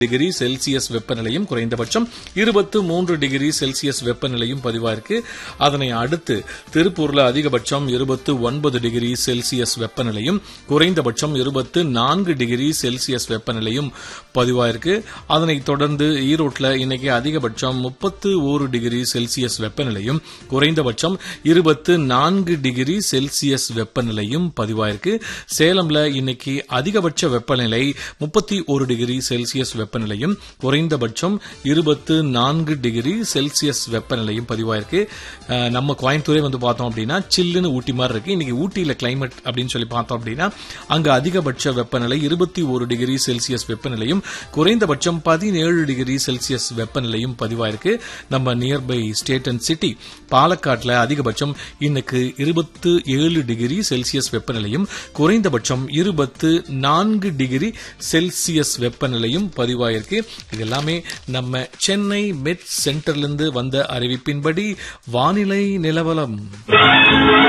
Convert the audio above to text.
degree Celsius வெப்பநிலையும் குறைந்தபட்சம் இருபத்து மூன்று டிகிரி செல்சியஸ் வெப்பநிலையும் பதிவாயிருக்கு அதனை அடுத்து திருப்பூர்ல அதிகபட்சம் இருபத்து ஒன்பது டிகிரி செல்சியஸ் வெப்பநிலையும் குறைந்தபட்சம் இருபத்து நான்கு டிகிரி செல்சியஸ் வெப்பநிலையும் பதிவாயிருக்கு அதனைத் தொடர்ந்து ஈரோட்டில் இன்னைக்கு அதிகபட்சம் முப்பத்து ஒரு டிகிரி செல்சியஸ் வெப்பநிலையும் குறைந்தபட்சம் இருபத்து நான்கு டிகிரி செல்சியஸ் வெப்பநிலையும் பதிவாயிருக்கு சேலம்ல இன்னைக்கு அதிகபட்ச வெப்பநிலை முப்பத்தி ஒரு டிகிரி செல்சியஸ் வெப்பநிலையும் குறைந்தபட்சம் இருபத்து நான்கு டிகிரி செல்சியஸ் வெப்பநிலையும் பதிவாயிருக்கு அஹ், நம்ம கோயம்புத்தூரே வந்து பார்த்தோம் அப்படின்னா சில்லுன்னு ஊட்டி மாதிரி இருக்கு இன்னைக்கு ஊட்டியில கிளைமேட் அப்படின்னு சொல்லி பார்த்தோம் அப்படின்னா அங்க அதிகபட்ச வெப்பநிலை இருபத்தி ஒரு டிகிரி செல்சியஸ் வெப்பநிலையும் குறைந்தபட்சம் பதினேழு டிகிரி செல்சியஸ் வெப்பநிலையும் பதிவாயிருக்கு நம்ம நியர்பை ஸ்டேட் அண்ட் சிட்டி பாலக்காட்டுல அதிகபட்சம் இன்னைக்கு இருபத்து ஏழு டிகிரி செல்சியஸ் வெப்பநிலையும் குறைந்தபட்சம் இருபத்து நான்கு டிகிரி செல்சியஸ் வெப்பநிலையும் பதிவாயிருக்கு இது எல்லாமே நம்ம சென்னை மெட் சென்டர்லேருந்து வந்த அறிவிப்பின்படி வானிலை நிலவரம்